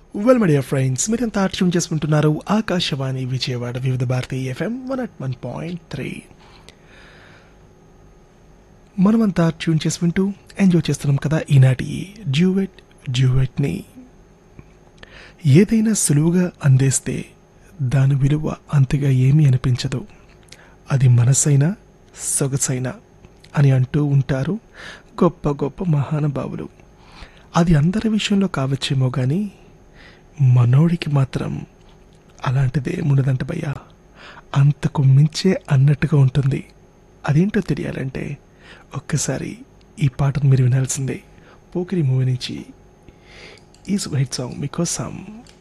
well media friends మీరంతా tune చేసుకుంటున్నారు Akashvani Vijayawada Vividh Bharati FM one at one point three మనమంతా tune చేసి వింటూ ఎంజాయ్ చేస్తున్నాం కదా ఈనాటి డ్యూవెట్ డ్యూవెట్ని ఏదైనా సులువుగా అందేస్తే దాని విలువ అంతగా ఏమీ అనిపించదు అది మనసైనా సొగసైనా అని అంటూ ఉంటారు గొప్ప గొప్ప మహానుభావులు అది అందరి విషయంలో కావచ్చేమో కానీ మనోడికి మాత్రం అలాంటిదే ఉండదంట భయ్యా అంతకు మించే అన్నట్టుగా ఉంటుంది అదేంటో తెలియాలంటే ఒక్కసారి ఈ పాటను మీరు వినాల్సిందే పోకిరి మూవీ నుంచి ఈ హిట్ సాంగ్ మీకోసం